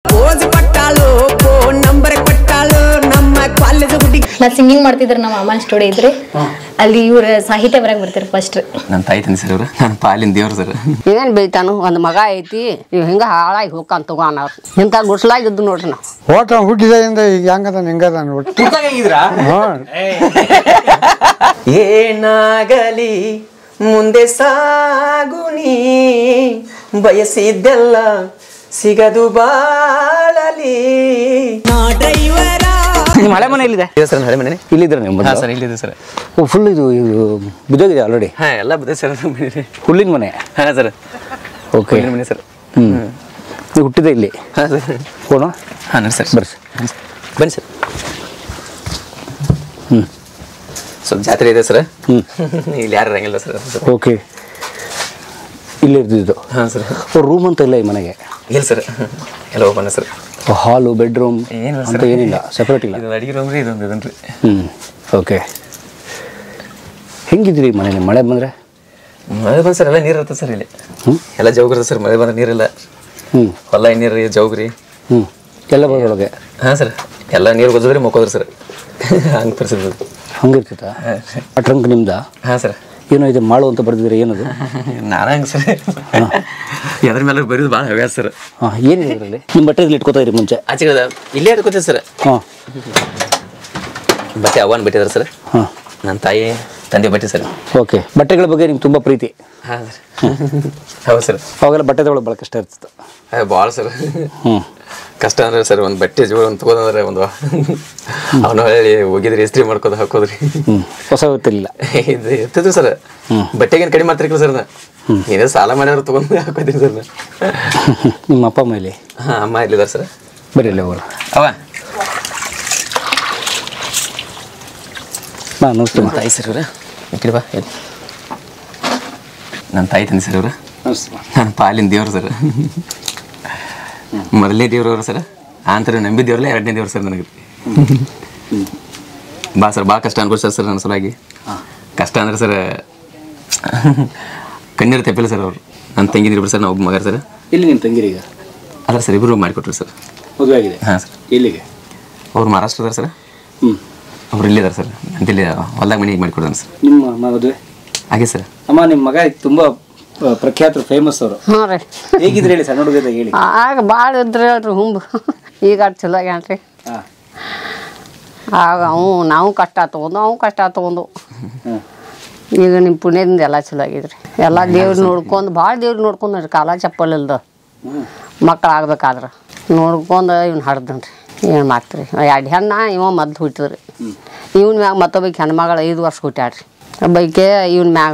Pose ಕೊಟ್ಟಾಳು phone number ಕೊಟ್ಟಾಳು ನಮ್ಮ ಕಾಲೇಜ್ ಹುಡುಗಿ ನಾ ಸಿಂಗಿಂಗ್ ಮಾಡ್ತಿದ್ರು ನಮ್ಮ ಅಮ್ಮನ ಸ್ಟುಡಿಯೋ ಇದ್ರಿ ಅಲ್ಲಿ ಇವ್ರ ಸಾಹಿತ್ಯ ಬರಕ್ ಬರ್ತಾರೆ ಫಸ್ಟ್ ನನ್ನ ತಾಯಿ ತಂದೆ ಸರ್ ಇವ್ರು ನನ್ನ ಪಾಲಿನ ದೇವ್ರು ಸರ್ ಏನ್ ಬೈತಾನು ಒಂದ್ ಮಗ ಐತಿ ಇವ್ ಹಿಂಗ ಹಾಳಾಗಿ ಹೋಗ್ಕಂತ ತಗೋನವ್ರು ಇಂಥ ಗುಡ್ಸಲಾಗಿದ್ದು ನೋಡ್ರಿ ನಾವು ಓಟ ಹುಟ್ಟಿದಾಗಿಂದ ಈಗ ಹೆಂಗದ ಹಿಂಗದ ನೋಡ್ರಿ ಹಾಂ ಏನಾಗಲಿ ಮುಂದೆ ಸಾಗುನಿ ಬಯಸಿದ್ದೆಲ್ಲ ಸಿಗದು ಬಾಳಲಿ ನಿಮ್ಮ ಹಳೆ ಮನೆ ಎಲ್ಲಿದೆ ಇದೆ ಸರ್ ಹಳೆ ಮನೆ ಇಲ್ಲಿದ್ರೆ ನೀವು ಹಾಂ ಸರ್ ಇಲ್ಲಿದೆ ಸರ್ ಫುಲ್ ಇದು ಇದು ಬಿದ್ದೋಗಿದೆ ಆಲ್ರೆಡಿ ಹಾಂ ಎಲ್ಲ ಬದೇ ಸರ್ ನಮ್ಮ ಮನೆ ಹುಲ್ಲಿನ ಮನೆ ಹಾಂ ಸರ್ ಓಕೆ ಹುಲ್ಲಿನ ಮನೆ ಸರ್ ಹ್ಞೂ ನೀವು ಹುಟ್ಟಿದೆ ಇಲ್ಲಿ ಹಾಂ ಸರ್ ಹೋಣ ಹಾಂ ನೋಡಿ ಸರ್ ಬರ್ರಿ ಬನ್ನಿ ಸರ್ ಹ್ಞೂ ಸ್ವಲ್ಪ ಜಾತ್ರೆ ಇದೆ ಸರ್ ಹ್ಞೂ ಇಲ್ಲಿ ಯಾರು ಇರಂಗಿಲ್ಲ ಸರ್ ಓಕೆ ಇಲ್ಲಿ ಇರ್ತಿದ್ದು ಹಾಂ ಸರ್ ರೂಮ್ ಅಂತ ಇಲ್ಲ ಈ ಮನೆಗೆ ಇಲ್ಲ ಸರ್ ಎಲ್ಲ ಓಪನ್ ಸರ್ ಹಾಲು ಬೆಡ್ರೂಮ್ ಏನಿಲ್ಲ ಅಂತ ಸರ್ ಏನಿಲ್ಲ ಸಪ್ರೇಟ್ ಇಲ್ಲ ಇದು ಅಡಿಗೆ ರೂಮ್ ರೀ ಇದೊಂದು ಇದೊಂದು ರೀ ಹ್ಞೂ ಓಕೆ ಹೆಂಗಿದ್ರಿ ಮನೆ ಮಳೆ ಬಂದರೆ ಮಳೆ ಬಂದು ಸರ್ ಎಲ್ಲ ನೀರು ಇರ್ತದೆ ಸರ್ ಇಲ್ಲಿ ಹ್ಞೂ ಎಲ್ಲ ಜೌಗ್ ಇರ್ತದೆ ಸರ್ ಮಳೆ ಬಂದ್ರೆ ನೀರಿಲ್ಲ ಹ್ಞೂ ಹೊಲ ನೀರು ರೀ ಜೌಗ್ ರೀ ಹ್ಞೂ ಎಲ್ಲ ಬರೋದೊಳಗೆ ಹಾಂ ಸರ್ ಎಲ್ಲ ನೀರು ಗೊತ್ತದ್ರಿ ಮುಕ್ಕೋದ್ರಿ ಸರ್ ಹಂಗೆ ಪರಿಸ್ಥಿತಿ ಹಂಗಿರ್ತಿತ್ತ ಆ ಟ್ರಂಕ್ ನಿಮ್ದ ಹಾಂ ಸರ್ ಏನೋ ಇದೆ ಮಾಡು ಅಂತ ಬರ್ದಿದ್ರೆ ಏನದು ನಾನು ಹಂಗೆ ಸರ್ ಎದ್ರ ಮೇಲೆ ಬರೀದು ಭಾಳ ಹವ್ಯಾಸ ಸರ್ ಹಾಂ ಏನಿದೆ ಇದರಲ್ಲಿ ನಿಮ್ಮ ಬಟ್ಟೆ ಇಟ್ಕೋತಾ ಇರಿ ಮುಂಚೆ ಆಚೆ ಕಡೆ ಇಲ್ಲೇ ಇಟ್ಕೋತೀವಿ ಸರ್ ಹಾಂ ಬಟ್ಟೆ ಅವನ್ ಬಿಟ್ಟಿದ್ದಾರೆ ಸರ್ ಹಾಂ ನನ್ನ ತಾಯಿ ತಂದೆ ಬಟ್ಟೆ ಸರ್ ಓಕೆ ಬಟ್ಟೆಗಳ ಬಗ್ಗೆ ನಿಮ್ಗೆ ತುಂಬ ಪ್ರೀತಿ ಹಾಂ ಸರ್ ಹೌದು ಸರ್ ಅವಾಗೆಲ್ಲ ಬಟ್ಟೆ ತಗೊಳ್ಳೋ ಭಾಳ ಕಷ್ಟ ಇರ್ತಿತ್ತು ಭಾಳ ಸರ್ ಹ್ಞೂ ಕಷ್ಟ ಅಂದ್ರೆ ಸರ್ ಒಂದು ಬಟ್ಟೆ ಜೋಳ ಒಂದು ತಗೋದಂದ್ರೆ ಒಂದು ಅವನು ಹೇಳಿ ಹೋಗಿದ್ರಿ ಇಸ್ತ್ರಿ ಮಾಡ್ಕೋದು ಹಾಕೋದ್ರಿ ಹ್ಞೂ ಹೊಸ ಗೊತ್ತಿರಲಿಲ್ಲ ಇದು ಇರ್ತಿದ್ವಿ ಸರ್ ಬಟ್ಟೆಗೇನು ಕಡಿಮೆ ಮಾಡ್ತಿರ್ಕಿಲ್ಲ ಸರ್ ನಾ ಏನೇ ಸಾಲ ಮಾಡ್ಯಾರ ತಗೊಂಡು ಹಾಕೋತೀನಿ ಸರ್ ನಾ ನಿಮ್ಮ ಅಪ್ಪ ಮೇಲೆ ಹಾಂ ಅಮ್ಮ ಇಲ್ಲಿದ್ದಾರೆ ಸರ್ ಬರೀ ಅಲ್ಲೇ ಹೋಗೋಣ ಅವ ಬಾ ನಮಸ್ತೆ ನಮ್ಮ ತಾಯಿ ಸರ್ ಇವ್ರ ಈ ಬಾ ಎಲ್ಲಿ ನನ್ನ ತಾಯಿ ತಂದೆ ಸರ್ ಇವ್ರ ನಮಸ್ತೆ ನನ್ನ ಪಾಲಿನ ದೇವ್ರು ಸರ್ ಮೊದಲನೇ ದೇವ್ರು ಅವ್ರು ಸರ್ ಆಂತರ ನಂಬಿ ದೇವ್ರಲ್ಲ ಎರಡನೇ ದೇವ್ರು ಸರ್ ನನಗೆ ಬಾ ಸರ್ ಭಾಳ ಕಷ್ಟ ಅನ್ಕೊಳ್ತಾರೆ ಸರ್ ನನ್ನ ಸಲುವಾಗಿ ಕಷ್ಟ ಅಂದ್ರೆ ಸರ್ ಕಣ್ಣೀರು ತೆಪ್ಪಿಲ್ಲ ಸರ್ ಅವರು ನನ್ನ ತಂಗಿದ್ರು ಸರ್ ನಾವು ಒಬ್ಬ ಮಗರ್ ಸರ್ ಇಲ್ಲಿ ನಿಮ್ಮ ತಂಗಿರಿ ಈಗ ಅಲ್ಲ ಸರ್ ಇಬ್ಬರು ಮಾಡಿಕೊಟ್ರು ಸರ್ ಮದುವೆ ಆಗಿದೆ ಹಾಂ ಸರ್ ಎಲ್ಲಿಗೆ ಅವ್ರು ಮಹಾರಾಷ್ಟ್ರದಾರ ಸರ್ ಹ್ಞೂ ಅವ್ರು ಇಲ್ಲಿದ್ದಾರೆ ಸರ್ ಅಂತಿಲ್ಲಿ ಹೊಲ್ದಾಗ ಮನೆಗೆ ಮಾಡಿಕೊಡೋಣ ಸರ್ ನಿಮ್ಮ ಮದುವೆ ಹಾಗೆ ಸರ್ ಅಮ್ಮ ನಿಮ್ಮ ಮಗ ತುಂಬ ಪ್ರಖ್ಯಾತರು ಫೇಮಸ್ ಅವರು ಹ್ಞೂ ರೀ ಹೇಗಿದ್ರೆ ಹೇಳಿ ಸಣ್ಣ ಹುಡುಗದಾಗ ಹೇಳಿ ಆಗ ಭಾಳ ಇದ್ರಿ ಹೇಳ್ರಿ ಹುಂಬು ಈಗ ಅಷ್ಟ್ ಚಲೋ ಆಗ್ಯಾನ್ರಿ ಹಾಂ ಆಗ ಅವು ನಾವು ಕಷ್ಟ ತೊಗೊಂಡು ಅವು ಕಷ್ಟ ತೊಗೊಂಡು ಹಾಂ ಈಗ ನಿಮ್ಮ ಪುಣ್ಯದಿಂದ ಎಲ್ಲ ಚಲೋ ಆಗಿದ್ರಿ ಎಲ್ಲ ದೇವ್ರು ನೋಡ್ಕೊಂಡು ಭಾಳ ದೇವ್ರು ನೋಡ್ಕೊಂಡು ನೋಡ್ರಿ ಕಾಲ ಚಪ್ಪಲ್ ಇಲ್ದ ಮಕ್ಳು ಆಗ್ಬೇಕಾದ್ರೆ ನೋಡ್ಕೊಂಡು ಇವ್ನ ಹಡ್ದನ್ರಿ ಏನು ಮಾಡ್ತೀರಿ ಎರಡು ಹೆಣ್ಣ ಇವ ಮೊದ್ಲು ಹುಟ್ಟಿದ್ರಿ ಇವ್ನ ಮ್ಯಾಗ ಮತ್ತೊಬ್ಬಕ್ಕೆ ಹೆಣ್ಮಗಳು ಐದು ವರ್ಷ ಹುಟ್ಟ್ಯಾಡ್ರಿ ಒಬ್ಬಕ್ಕೆ ಇವ್ನ ಮ್ಯಾಗ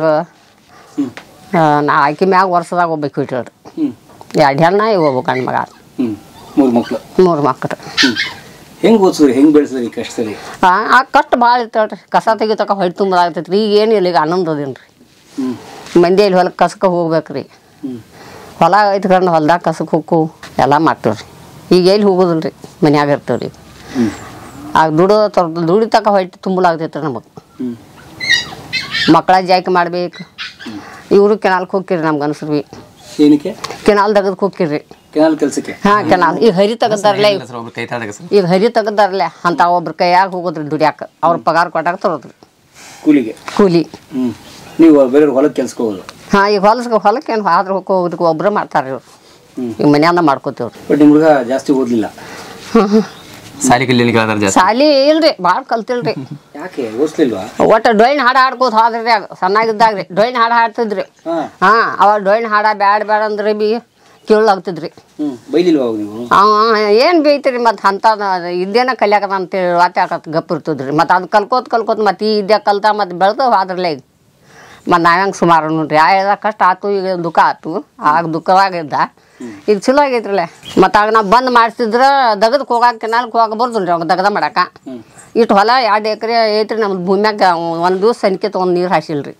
ಆ, ನಾ ಆಕಿ ಮ್ಯಾಗ ವರ್ಷದಾಗ ಒಬ್ಬಕ್ಕೆ ಹುಟ್ಟಾಡ್ರಿ ಹ್ಞೂ ಎರಡು ಹೆಣ್ಣ ಇವ್ ಒಬ್ಬ ಗಂಡು ಮಗ ಹ್ಞೂ ಮೂರು ಮಕ್ಕಳು ಮೂರು ಮಕ್ಕಳು ಹ್ಞೂ ಹೆಂಗೆ ಓದಿಸಿದ್ರಿ ಹೆಂಗೆ ಬೆಳೆಸಿದ್ರಿ ಕಷ್ಟದಲ್ಲಿ ಆ ಆ ಕಷ್ಟ ಭಾಳ ಇರ್ತಳ್ರಿ ಕಸ ತೆಗಿತಕ ಹೊಟ್ಟೆ ತುಂಬದಾಗ್ತೈತೆ ರೀ ಈಗ ಏನಿಲ್ಲ ಈಗ ಆನಂದದೇನು ರೀ ಹ್ಞೂ ಮಂದಿಯಲ್ಲಿ ಹೊಲಕ್ಕೆ ಕಸಕ್ಕೆ ಹೋಗ್ಬೇಕು ರೀ ಹ್ಞೂ ಹೊಲ ಇಟ್ಕೊಂಡು ಹೊಲ್ದಾಗ ಕಸಕ್ಕೆ ಹೋಗು ಎಲ್ಲ ಮಾಡ್ತೀವಿ ರೀ ಈಗ ಎಲ್ಲಿ ಹೋಗೋದಿಲ್ಲ ರೀ ಮನ್ಯಾಗ ಇರ್ತೀವಿ ರೀ ಹ್ಞೂ ಆಗ ದುಡೋ ತೊರ್ ದುಡಿತಕ ಹೊಟ್ಟೆ ತುಂಬಲಾಗ್ತೈತೆ ರೀ ನಮಗೆ ಹ್ಞೂ ಮಕ್ಕಳ ಜಾಯ್ಕೆ ಮಾಡ್ಬೇಕು ಇವರು ಕೆನಾಲ್ಗೆ ಹೋಗ್ಕಿರಿ ನಮ್ಗೆ ಅನ್ಸ್ರಿ ಏನಕ್ಕೆ ಕೆನಾಲ್ ತೆಗೆದಕ್ಕೆ ಹೋಗ್ಕಿರಿ ಕೆನಾಲ್ ಕೆಲಸಕ್ಕೆ ಹಾಂ ಕೆನಾಲ್ ಈಗ ಹರಿ ತೆಗದಾರಲ್ಲ ಈಗ ಸರ್ ಒಬ್ರು ಕೈ ತಾಳ್ದಾಗ ಸರ್ ಈಗ ಹರಿ ತೆಗದಾರಲ್ಲ ಅಂತ ಒಬ್ರ ಕೈಯಾಗ ಹೋಗೋದ್ರಿ ದುಡ್ಯಾಕ ಅವ್ರ ಪಗಾರ ಕೊಟ್ಟಾಗ ತರೋದ್ರಿ ಕೂಲಿಗೆ ಕೂಲಿ ಹ್ಞೂ ನೀವು ಬೇರೆಯವ್ರ ಹೊಲಕ್ಕೆ ಕೆಲ್ಸಕ್ಕೆ ಹೋಗೋದು ಹಾಂ ಈಗ ಹೊಲಸ್ಗೆ ಹೊಲಕ್ಕೆ ಏನು ಆದ್ರೆ ಹೋಗೋದಕ್ಕೆ ಒಬ್ಬರೇ ಮಾಡ್ತಾರೆ ಇವ್ರು ಹ್ಮ್. ಈಗ ಮನ್ಯಾಗ ಮಾಡ್ಕೋತೀವ್ರಿ ಬಟ್ ನಿಮ್ಮ ಹುಡುಗ ಜಾಸ್ತಿ ಓದಲಿಲ್ಲ ಸಾಲಿ ಕಲ್ಲಿ ಕೇಳ್ತಾರೆ ಜಾಸ್ತಿ ಸಾಲಿ ಇಲ್ರಿ ಭಾಳ ಕಲ್ತಿಲ್ರಿ ಯಾಕೆ ಓದಿಸ್ಲಿಲ್ವಾ ಒಟ್ಟು ಡೊಯ್ನ್ ಹಾಡು ಹಾಡ್ಕೋತ ಹೋದ್ರಿ ಆಗ ಸಣ್ಣಾಗಿದ್ದಾಗ್ರಿ ಡೊಯ್ನ್ ಹಾಡು ಹಾಡ್ತಿದ್ರಿ ಹಾಂ ಹಾಂ ಅವಾಗ ಡೊಯ್ನ್ ಹಾಡ ಬ್ಯಾಡ ಬ್ಯಾಡ ಅಂದ್ರೆ ಬಿ ಕೇಳಾಗ್ತಿದ್ರಿ ಹ್ಞೂ ಬೈಲಿಲ್ವಾ ಅವಾಗ ನೀವು ಅವ ಏನು ಬೈತೀರಿ ಮತ್ತು ಅಂಥ ಇದ್ದೇನ ಕಲ್ಯಾಕದ ಅಂತೇಳಿ ವಾತೆ ಹಾಕತ್ ಗಪ್ ಇರ್ತದ್ರಿ ಮತ್ತು ಅದು ಕಲ್ಕೋತ ಕಲ್ಕೋತ ಮತ್ತು ಈ ಇದ್ಯಾ ಕಲ್ತ ಮತ್ತು ಬೆಳ್ದು ಹೋದ್ರಲ್ಲ ಈಗ ಮತ್ತು ನಾವ್ಯಾಂಗೆ ಸುಮಾರು ನೋಡ್ರಿ ಆ ಕಷ್ಟ ಆತು ಈಗ ದುಃಖ ಆತು ಆಗ ದುಃಖವಾಗಿದ್ದ ಈಗ ಚಲೋ ಆಗೈತ್ರಲ್ಲ ಮತ್ತು ಆಗ ನಾವು ಬಂದ್ ಮಾಡಿಸಿದ್ರೆ ದಗದಕ್ಕೆ ಹೋಗಾಕ ಕೆನಾಲ್ಗೆ ಹೋಗಕ್ಕೆ ಬರ್ದಲ್ರಿ ಅವಾಗ ದಗದ ಮಾಡಾಕ ಇಟ್ಟು ಹೊಲ ಎರಡು ಎಕರೆ ಐತ್ರಿ ನಮ್ದು ಭೂಮ್ಯಾಗ ಒಂದು ದಿವಸ ಸನಿಕೆ ತೊಗೊಂಡು ನೀರು ಹಾಸಿಲ್ರಿ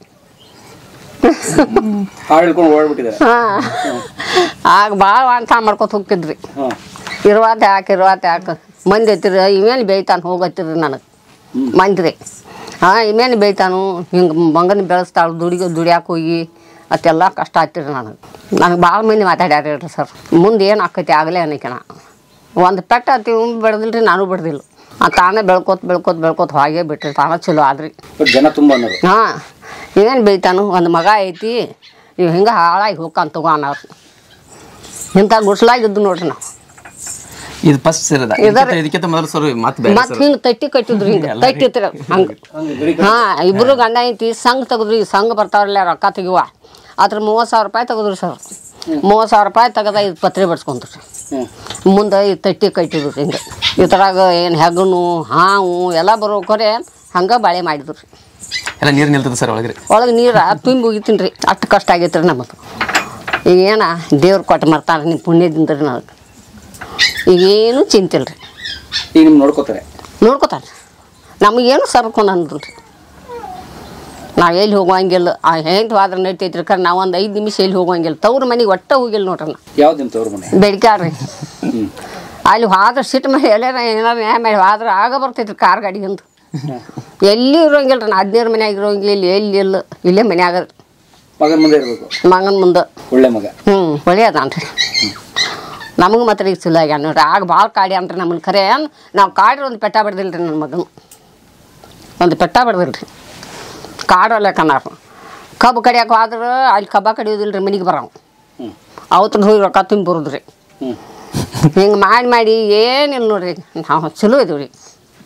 ಹಾಡು ಹೇಳ್ಕೊಂಡು ಓಡ್ಬಿಟ್ಟಿದ್ದಾರೆ ಹಾಂ ಆಗ ಭಾಳ ವಾಂತ ಮಾಡ್ಕೊತ ಹೋಗ್ತಿದ್ರಿ ಹಾಂ ಇರುವಾತ ಯಾಕೆ ಇರುವಾತ ಯಾಕೆ ಮಂದಿ ಐತಿರಿ ಇವೇನು ಬೇಯ್ತಾನೆ ಹೋಗತ್ತಿರಿ ನನಗೆ ಮಂದ್ರಿ ಹಾಂ ಇವೇನು ಬೇಯ್ತಾನು ಹಿಂಗೆ ಮಂಗನ ಬೆಳೆಸ್ತಾಳು ದುಡಿಗೆ ದುಡಿಯಾಕೆ ಹೋಗಿ ಅಷ್ಟೆಲ್ಲ ಕಷ್ಟ ಆಗ್ತಿರಿ ನನಗೆ ನನಗೆ ಭಾಳ ಮಂದಿ ಮಾತಾಡ್ಯಾರ ಹೇಳ್ರಿ ಸರ್ ಮುಂದೆ ಏನು ಆಕೈತಿ ಆಗಲೇ ಅನ್ನಕಿನ ಒಂದು ಪೆಟ್ಟ ತಿವ್ ಬೆಳೆದಿಲ್ರಿ ನಾನು ಬಿಡ್ದಿಲ್ಲ ಆ ತಾನೇ ಬೆಳ್ಕೋತ ಬೆಳ್ಕೋತ ಬೆಳ್ಕೋತ ಹಾಗೆ ಬಿಟ್ರಿ ತಾನೇ ಚಲೋ ಆದ್ರಿ ಬಟ್ ಜನ ತುಂಬ ಅನ್ನೋರು ಹಾಂ ಏನು ಬೈತಾನು ಒಂದು ಮಗ ಐತಿ ಇವ್ ಹಿಂಗೆ ಹಾಳಾಗಿ ಹೋಗ್ಕಂತ ತಗೋ ಅನ್ನೋರು ಇಂಥ ಗುಡ್ಸಲಾಗಿದ್ದು ನೋಡ್ರಿ ನಾವು ಇದು ಫಸ್ಟ್ ಸರ್ ಅದ ಇದರ- ಇದಕ್ಕಿಂತ ಮೊದಲು ಸರ್ ಮತ್ತೆ ಬೇರೆ ಮತ್ತೆ ಸರ್ ಹಿಂಗೆ ತಟ್ಟಿ ಕಟ್ಟಿದ್ರು ಹಿಂಗೆ ತಟ್ಟಿತ್ರ ಹಂಗೆ ಹಾಂ ಇಬ್ರು ಗಂಡ ಐತಿ ಸಂಘ ತೆಗೆದ್ರಿ ಈ ಸಂಘ ಬರ್ತಾವ್ರಲ್ಲ ರೊಕ್ಕ ತೆಗಿವ ಅದ್ರ ಮೂವತ್ತು ಸಾವಿರ ರೂಪಾಯಿ ತೆಗೆದ್ರಿ ಸರ್ ಮೂವತ್ತು ಸಾವಿರ ರೂಪಾಯಿ ತೆಗೆದ ಇದು ಪತ್ರಿ ಬಡ್ಸ್ಕೊಂಡ್ರಿ ಮುಂದೆ ಈ ತಟ್ಟಿ ಕಟ್ಟಿದ್ರು ಹಿಂಗೆ ಇದ್ರಾಗ ಏನು ಹೆಗ್ಗನು ಹಾವು ಎಲ್ಲ ಬರೋಕರೆ ಹಂಗೆ ಬಾಳೆ ಮಾಡಿದ್ರು ರೀ ಎಲ್ಲ ನೀರು ನಿಲ್ತದೆ ಸರ್ ಒಳಗ್ರಿ ಒಳಗೆ ನೀರು ತುಂಬಿ ಹೋಗಿತೀನಿ ರೀ ಅಷ್ಟು ಕಷ್ಟ ಆಗೈತೆ ರೀ ನಮ್ಮದು ಈಗ ಏನ ದೇವ್ರು ಕೊಟ್ಟು ಮರ್ತಾರೆ ನಿಮ್ಮ ಪುಣ್ಯದಿಂದ ರೀ ನನಗೆ ಈಗೇನು ಚಿಂತಿಲ್ಲ ರೀ ಈಗ ನಿಮ್ಗೆ ನೋಡ್ಕೋತಾರೆ ನೋಡ್ಕೊತಾರೆ ನಮಗೇನು ಸರ್ಕೊಂಡು ಅಂದ್ರಿ ನಾವು ಎಲ್ಲಿ ಹೋಗೋಂಗಿಲ್ಲ ಆ ಹೆಂಗೆ ಹೋದ್ರೆ ನಡಿತೈತ್ರಿ ಕರೆ ನಾವು ಒಂದು ಐದು ನಿಮಿಷ ಎಲ್ಲಿ ಹೋಗೋಂಗಿಲ್ಲ ತವ್ರ ಮನೆಗೆ ಒಟ್ಟ ಹೋಗಿಲ್ಲ ನೋಡ್ರಿ ನಾ ಯಾವ್ದು ನಿಮ್ಮ ತವ್ರ ಮನೆ ಬೆಳಿಕಾರ್ರಿ ಹ್ಞೂ ಅಲ್ಲಿ ಹೋದ್ರೆ ಸಿಟ್ಟು ಮೇಲೆ ಎಲ್ಲಾರ ಏನಾರು ನ್ಯಾಯ ಮಾಡಿ ಹೋದ್ರೆ ಆಗ ಬರ್ತೈತ್ರಿ ಕಾರ್ ಗಾಡಿ ಅಂತ ಎಲ್ಲಿ ಇರೋಂಗಿಲ್ಲ ರೀ ನಾ ಹದಿನೈದು ಮನ್ಯಾಗ ಇರೋಂಗಿಲ್ಲ ಇಲ್ಲಿ ಎಲ್ಲಿ ಇಲ್ಲ ಇಲ್ಲೇ ಮನ್ಯಾಗ ರೀ. ಮಗನ ಮುಂದೆ ಇರಬೇಕು ಮಗನ ಮುಂದೆ ಒಳ್ಳೆ ಮಗ ಹ್ಞೂ ಒಳ್ಳೆಯದಾನ್ರಿ ನಮಗೆ ಮಾತ್ರ ಈಗ ಚಲೋ ಆಗ್ಯಾನ ನೋಡ್ರಿ ಆಗ ಭಾಳ ಕಾಡಿ ಅಂತ್ರಿ ನಮ್ಮನ್ನ ಖರೆ ನಾವು ಕಾಡ್ರಿ ಒಂದು ಪೆಟ್ಟ ಬಡ್ದಿಲ್ಲ ರೀ ನನ್ನ ಮಗನು ಒಂದು ಪೆಟ್ಟ ಬಡ್ದಿಲ್ಲ ರೀ ಕಾಡಲ್ಲ ಕಣ್ಣಾರ ಕಬ್ಬು ಕಡಿಯಕ್ಕೆ ಹೋದ್ರೆ ಅಲ್ಲಿ ಕಬ್ಬ ಕಡಿಯೋದಿಲ್ಲ ರೀ ಮನೆಗೆ ಬರೋವು ಹ್ಞೂ ಅವತ್ತು ಹೋಗಿ ರೊಕ್ಕ ತುಂಬಿ ಬರೋದು ರೀ ಹ್ಞೂ ಹಿಂಗೆ ಮಾಡಿ ಮಾಡಿ ಏನಿಲ್ಲ ನೋಡ್ರಿ ನಾವು ಚಲೋ ಇದೀವಿ ರೀ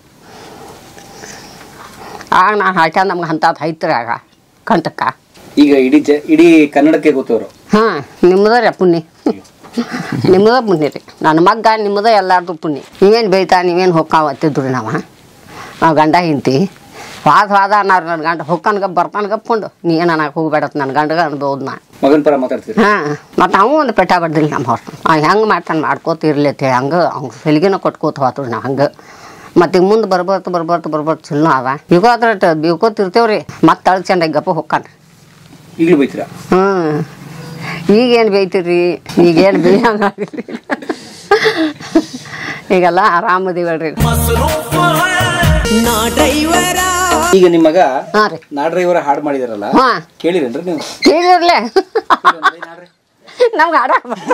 ಆಗ ನಾನು ಹಾಕ್ಯ ನಮ್ಗೆ ಅಂಥದ್ದು ಐತ್ರಿ ಆಗ ಕಂಟಕ್ಕ ಈಗ ಇಡೀ ಜ ಇಡೀ ಕನ್ನಡಕ್ಕೆ ಗೊತ್ತವರು ಹಾಂ ನಿಮ್ಮದ ರೀ ಪುಣ್ಯ ನಿಮ್ಮದ ಪುಣ್ಯ ರೀ ನನ್ನ ಮಗ್ಗ ನಿಮ್ಮದ ಎಲ್ಲಾರ್ದು ಪುಣ್ಯ ನೀವೇನು ಬೈತಾ ನೀವೇನು ಹೊಕ್ಕಾವತ್ತಿದ್ರು ರೀ ನಾವು ನಾವು ಗಂಡ ಹಿಂತಿ ವಾದ ವಾದ ಅನ್ನೋರು ನನ್ನ ಗಂಡ ಹೊಕ್ಕನ್ಗ ಬರ್ತಾನ ಗಪ್ಕೊಂಡು ನೀ ಏನು ಅನ್ನಕ್ಕೆ ಹೋಗ್ಬೇಡತ್ ನನ್ನ ಗಂಡಗ ಅನ್ಬೋದು ನಾ ಮಗನ ಪರ ಮಾತಾಡ್ತೀರಿ ಹಾಂ ಮತ್ತು ಅವ ಒಂದು ಪೆಟ್ಟ ಬಡ್ದಿಲ್ಲ ನಮ್ಮ ಹೊರ ಆ ಹೆಂಗೆ ಮಾಡ್ತಾನೆ ಮಾಡ್ಕೋತ ಇರ್ಲೈತೆ ಹಂಗೆ ಅವ್ನು ಸಲಿಗೆನ ಕೊಟ್ಕೋತ ಹೋತ್ರಿ ನಾವು ಹಂಗೆ ಮತ್ತು ಈಗ ಮುಂದೆ ಬರ್ಬರ್ತ ಬರ್ಬರ್ತ ಬರ್ಬರ್ತ ಚಲೋ ಅದ ಈಗ ಅದ್ರ ಬೀಳ್ಕೋತಿರ್ತೇವ್ರಿ ಮತ್ತೆ ತಳ ಚಂದಾಗಿ ಗಪ್ಪ ಹೊಕ್ಕಾನ್ರಿ ಈಗಲೂ ಬೈತೀರಾ ಹ್ಞೂ ಈಗೇನು ಬೈತೀರಿ ಈಗೇನು ಬೇಯಂಗಾಗಿಲ್ಲ ಈಗೆಲ್ಲ ಆರಾಮದಿವಲ್ರಿ ನಾ ಡ್ರೈವರ ಈಗ ನಿಮ್ಮ ಮಗ ಹಾಂ ರೀ ನಾ ಡ್ರೈವರ ಹಾಡು ಮಾಡಿದಾರಲ್ಲ ಹಾಂ ಕೇಳಿರೇನ್ರಿ ನೀವು ಕೇಳಿರ್ಲೆ ನಮ್ಗೆ ಆಡ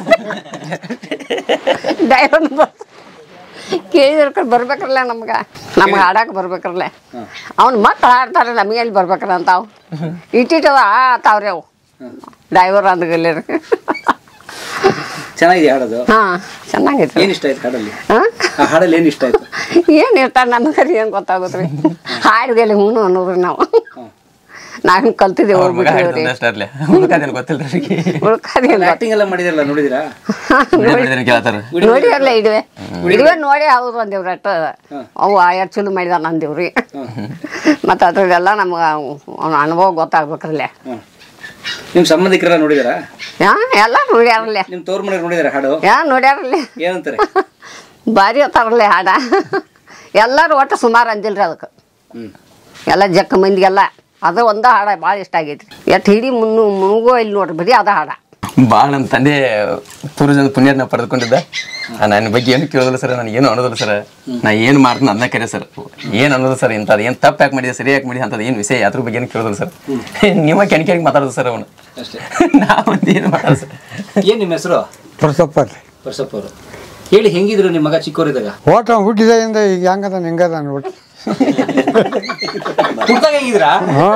ಡೈವರ್ ಕೇಳಿದ್ರ ಬರ್ಬೇಕ್ರಲ್ಲ ನಮ್ಗೆ ನಮ್ಗೆ ಆಡಕ್ಕೆ ಬರ್ಬೇಕ್ರಲ್ಲ ಅವ್ನ ಮಕ್ಳು ಆಡ್ತಾರೆ ನಮಗೆ ಎಲ್ಲಿ ಬರ್ಬೇಕ್ರ ಅಂತಾವು ಇಟ್ಟಿಟ್ಟವ ಆತಾವ್ರಿ ಅವು ಡ್ರೈವರ್ ಅಂದ್ಗಲ್ಲಿ ಚೆನ್ನಾಗಿದೆ ಹಾಡೋದು ಹಾಂ ಚೆನ್ನಾಗೈತೆ ಏನ್ ಇಷ್ಟ ಆಯ್ತು ಹಾಡಲ್ಲಿ ಹಾಂ ಆ ಹಾಡಲ್ಲಿ ಏನ್ ಇಷ್ಟ ಆಯ್ತು ಏನು ಇರ್ತಾರೆ ನನಗೆ ಏನು ಗೊತ್ತಾಗುತ್ತೆ ಹಾಡಿದಲ್ಲಿ ಹ್ಞೂ ಅನ್ನೋದ್ರಿ ನಾವು ನಾವು ಹಿಂಗೆ ಕಲ್ತಿದ್ದೇವೆ ಅವ್ರ ಮಗ ಹೋಗ್ಬಿಟ್ಟಿವ್ರಿ ಹಿಡ್ದು ಅಷ್ಟೇ ಅರ್ಲೆ ಹುಡುಕಾದೇನು ಗೊತ್ತಿಲ್ಲ ರೀ ಉಳ್ಕಾದೇನು ಆಕ್ಟಿಂಗ್ ಎಲ್ಲ ಮಾಡಿದಾರಲ್ಲ ನೋಡಿದಿರಾ ಕೇಳ್ತಾರ ನೋಡಿರಲ್ಲ ಇಡುವೆ ಇಡುವೆ ನೋಡಿ ಹೌದು ಅಂದೇವ್ರಿ ಅಟ್ಟ ಅವು ಆಯರ್ ಚಲೋ ಮಾಡಿದ ಅಂದೇವ್ರಿ ಮತ್ತು ಅದ್ರದ್ದೆಲ್ಲ ನಮ್ಗೆ ಅವ್ನ ಅನುಭವ ಗೊತ್ತಾಗ್ಬೇಕ್ರಲ್ಲೇ ಹ್ಮ್ ನಿಮ್ ಸಂಬಂಧಿಕರೆಲ್ಲ ನೋಡಿದಾರಾ ಯಾ ಎಲ್ಲ ನೋಡ್ಯಾರಲ್ಲೇ ನಿಮ್ ತವ್ರ ಮನೆ ನೋಡಿದಾರ ಹಾಡು ಯಾ ನೋಡ್ಯಾರಲ್ಲೇ ಏನಂತಾರೆ ಭಾರಿ ಅತ್ತಾರಲ್ಲೇ ಹಾಡ ಎಲ್ಲರೂ ಒಟ್ಟು ಸುಮಾರು ಅಂದಿಲ್ರಿ ಅದಕ್ಕೆ ಹ್ಮ್ ಎಲ್ಲ ಜಕ್ಕ ಮಂದಿಗೆಲ್ಲ ಅದು ಒಂದ ಹಾಡ ಭಾಳ ಇಷ್ಟ ಆಗೈತ್ರಿ ಎಟ್ಟು ಹಿಡಿ ಮುನ್ನು ಮುಳುಗೋ ಇಲ್ಲಿ ನೋಡ್ರಿ ಬರೀ ಅದ ಹಾಡ ಭಾಳ ನಮ್ಮ ತಂದೆ ಪೂರ್ವಜನ ಪುಣ್ಯನ ಪಡೆದುಕೊಂಡಿದ್ದ ನನ್ನ ಬಗ್ಗೆ ಏನು ಕೇಳೋದಿಲ್ಲ ಸರ್ ನನಗೆ ಏನು ಅನ್ನೋದಿಲ್ಲ ಸರ್ ನಾ ಏನು ಮಾಡ್ತೀನಿ ಅದನ್ನ ಕರೆ ಸರ್ ಏನು ಅನ್ನೋದು ಸರ್ ಇಂಥದ್ದು ಏನು ತಪ್ಪು ಯಾಕೆ ಮಾಡಿದೆ ಸರಿ ಯಾಕೆ ಮಾಡಿದೆ ಅಂತದ್ದು ಏನು ವಿಷಯ ಅದ್ರ ಬಗ್ಗೆ ಏನು ಕೇಳೋದಿಲ್ಲ ಸರ್ ನಿಮ್ಮ ಕೆಣಕೆ ಮಾತಾಡೋದು ಸರ್ ಅವನು ಅಷ್ಟೇ ನಾವಂದು ಏನು ಮಾಡೋದು ಸರ್ ಏನ್ ನಿಮ್ಮ ಹೆಸರು ಪುರುಷಪ್ಪ ರೀ ವರ್ಷಪ್ಪ ಅವರು ಹೇಳಿ ಹೆಂಗಿದ್ರು ನಿಮ್ಮ ಮಗ ಚಿಕ್ಕವರಿದ್ದಾಗ ಓಟ ಹುಟ್ಟಿದಾಗಿಂದ ಈಗ ಹೆಂಗದ ಹಿಂಗದ ಒಟ್ಟು ಹುಟ್ಟಾಗ ಹೆಂಗಿದ್ರಾ ಹ್ಞೂ